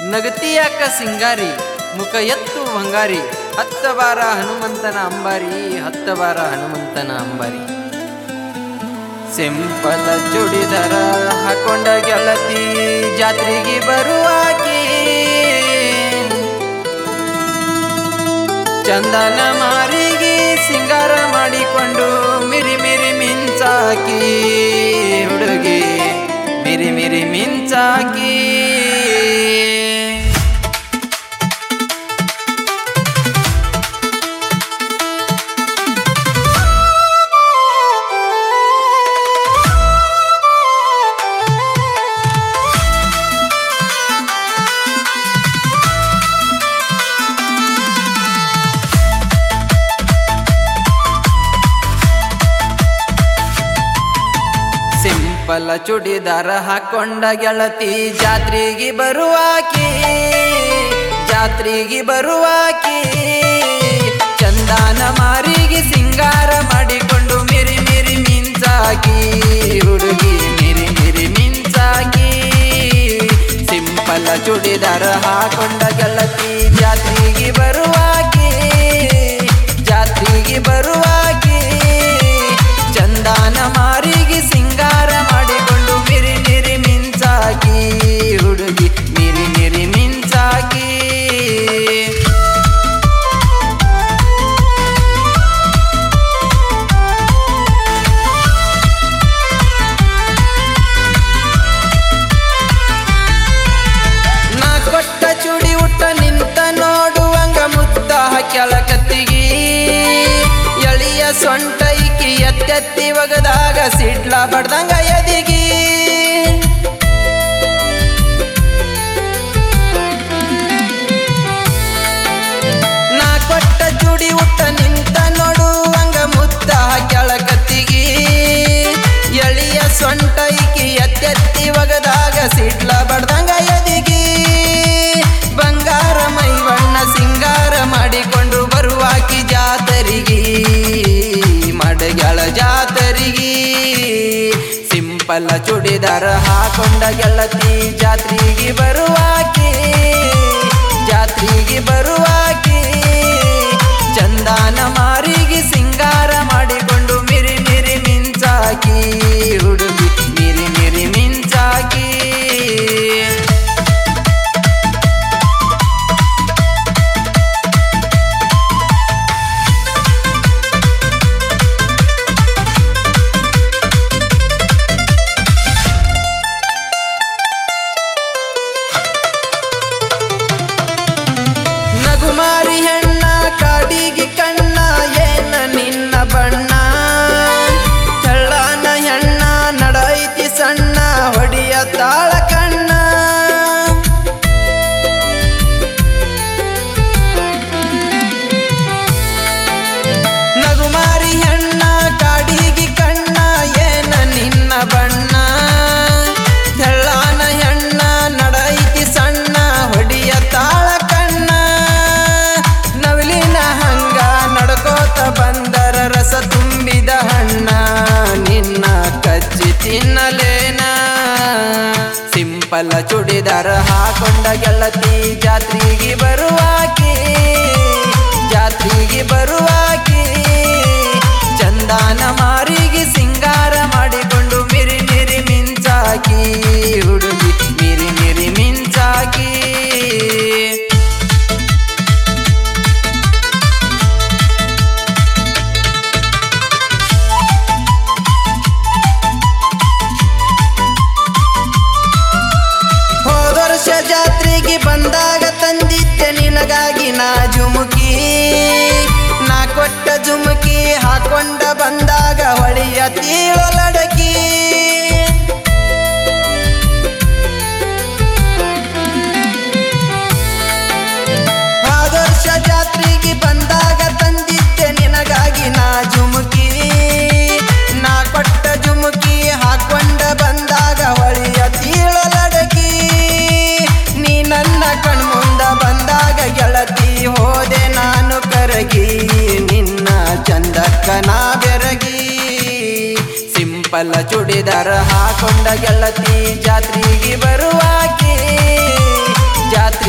ನಗತಿಯಾಕ ಸಿಂಗಾರಿ ಮುಖ ಎತ್ತು ಬಂಗಾರಿ ಹತ್ತ ಬಾರ ಹನುಮಂತನ ಅಂಬಾರಿ ಹತ್ತ ಬಾರ ಹನುಮಂತನ ಅಂಬಾರಿ ಸಿಂಪಲ ಚುಡಿದರ ಹಾಕೊಂಡ ಗೆಳತಿ ಜಾತ್ರೆಗೆ ಬರುವಾಕಿ ಚಂದನ ಮಾರಿಗೆ ಸಿಂಗಾರ ಮಾಡಿಕೊಂಡು ಮಿರಿ ಮಿರಿ ಮಿಂಚಾಕಿ ಹುಡುಗಿ ಮಿರಿ ಮಿರಿ ಮಿಂಚಾಕಿ ಸಿಂಪಲ ಚುಡಿದಾರ ಹಾಕೊಂಡ ಗೆಳತಿ ಜಾತ್ರೆಗೆ ಬರುವಾಕಿ ಜಾತ್ರೆಗೆ ಬರುವಾಕಿ ಚಂದಾನ ಮಾರಿಗೆ ಸಿಂಗಾರ ಮಾಡಿಕೊಂಡು ಮಿರಿ ಮಿರಿ ಮಿಂಚಾಕಿ ಹುಡುಗಿ ಮಿರಿ ಮಿರಿ ಮಿಂಚಾಕಿ ಸಿಂಪಲ ಚುಡಿದಾರ ಹಾಕೊಂಡ ಗೆಳತಿ ಜಾತ್ರೆಗೆ ಬರುವಾಕಿ ಜಾತ್ರೆಗೆ ಬರುವಾಕಿ ಚಂದಾನ ಮಾರಿಗೆ ಸಿಂಗಾರ ಮಾಡಿಕೊಂಡು ಮಿರಿ ಮಿರಿ ಮಿಂಚಾಕಿ ಹುಡುಗಿ ಮಿರಿ ಮಿರಿ ಮಿಂಚಾಕಿ ನಾ ಕೊಟ್ಟ ಚುಡಿ ಉಟ್ಟ ನಿಂತ ನೋಡುವಂಗ ಮುತ್ತ ಕೆಳಕತ್ತಿಗಿ ಎಳಿಯ ಸೊಂಟ ಇಕ್ಕಿ ಎತ್ತೆತ್ತಿ ಒಗದಾಗ ಸಿಡ್ಲ ಬಡ್ದಂಗ ಎದಿಗಿ ನಾ ಕೊಟ್ಟ ಚುಡಿ ಉಟ್ಟ ನಿಂತ ನೋಡುವಂಗ ಮುತ್ತ ಕೆಳಕತ್ತಿಗಿ ಎಳಿಯ ಸೊಂಟ ಇಕ್ಕಿ ಎತ್ತೆತ್ತಿ ಒಗದಾಗ ಸಿಡ್ಲ ಬಡ್ದಂಗ ಎದಿಗಿ ಬಂಗಾರ ಮೈವಣ್ಣ ಸಿಂಗಾರ ಮಾಡಿಕೊಂಡು ಬರುವಾಕಿ ಜಾತರಿಗಿ ಮಡಗಳ ಜಾತರಿಗಿ ಸಿಂಪಲ ಚುಡಿದಾರ ಹಾಕೊಂಡ ಗೆಳತಿ ಜಾತ್ರೆಗೆ ಬರುವಾಕಿ ಜಾತ್ರೆಗೆ ಬರುವಾಕಿ ಚಂದಾನ ಮಾರಿಗೆ ಸಿಂಗಾರ ಮಾಡಿಕೊಂಡು ಮಿರಿ ಮಿರಿ ಮಿಂಚಾಕಿ ಹುಡುಗಿ ಮಿರಿ ಮಿರಿ ಮಿಂಚಾಕಿ ನಗುಮಾರಿ ಹೆಣ್ಣ ಕಾಡಿಗೆ ಕಣ್ಣ ಏನ ನಿನ್ನ ಬಣ್ಣ ತೆಳ್ಳನ ಹೆಣ್ಣ ನಡೈತಿ ಸಣ್ಣ ಹೊಡಿಯ ತಾಳ ಕಣ್ಣ ನಗುಮಾರಿ ಹೆಣ್ಣ ಕಾಡಿಗೆ ಕಣ್ಣ ಏನ ನಿನ್ನ ಬಣ್ಣ ತೆಳ್ಳನ ಹೆಣ್ಣ ನಡೈತಿ ಸಣ್ಣ ಹೊಡಿಯ ತಾಳ ಕಣ್ಣ ನವಿಲಿನ ಹಂಗ ನಡ್ಕೋತ ಬಂದರ ರಸ ತುಂಬಿದ ಹಣ್ಣ ನಿನ್ನ ಕಚ್ಚಿ ತಿನ್ನಲೇನ ಸಿಂಪಲ ಚುಡಿದಾರ ಹಾಕೊಂಡ ಗೆಳತಿ ಜಾತ್ರೆಗೆ ಬರುವಾಕಿ ಜಾತ್ರೆಗೆ ಬರುವಾಕಿ ಚಂದಾನ ಮಾರಿಗೆ ಸಿಂಗಾರ ಮಾಡಿಕೊಂಡು ಮಿರಿ ಮಿರಿ ಮಿಂಚಾಕಿ ಹುಡುಗಿ ಮಿರಿ ಮಿರಿ ಮಿಂಚಾಕಿ ಹೋದ ವರ್ಷ ಜಾತ್ರೆಗೆ ಬಂದಾಗ ತಂದಿದ್ದೆ ನಿನಗಾಗಿ ನಾ ಜುಮುಕಿ ನಾ ಕೊಟ್ಟ ಜುಮುಕಿ ಹಾಕೊಂಡ ಬಂದಾಗ ಹೊಳೆಯ ತೀಳೊಲಡಕಿ ಆದರ್ಶ ಜಾತ್ರೆಗೆ ಬಂದಾಗ ತಂದಿದ್ದೆ ನಿನಗಾಗಿ ನಾ ಜುಮುಕಿ ನಾ ಕೊಟ್ಟ ಜುಮುಕಿ ಹಾಕೊಂಡ ಬಂದಾಗ ಹೊಳೆಯ ತೀಳಲಡಕಿ ನೀ ನನ್ನ ಕಣ್ಮುಂದ ಬಂದಾಗ ಗೆಳತಿ ಹೋದೆ ನಾನು ಕರಗಿ ನಿನ್ನ ಚಂದಕ್ಕ ನಾ ಬೆರಗಿ ಸಿಂಪಲ ಚುಡಿದಾರ ಹಾಕೊಂಡ ಗೆಳತಿ ಜಾತ್ರೆಗೆ ಬರುವಾಕಿ ಜಾತ್ರೆ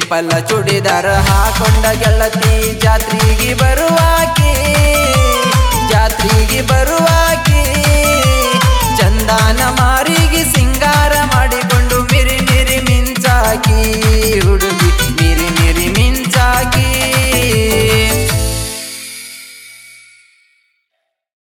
ಸಿಂಪಲ್ ಚೂಡಿದಾರ ಹಾಕೊಂಡ ಗೆಳತಿ ಜಾತ್ರೆಗೆ ಬರುವಾಗ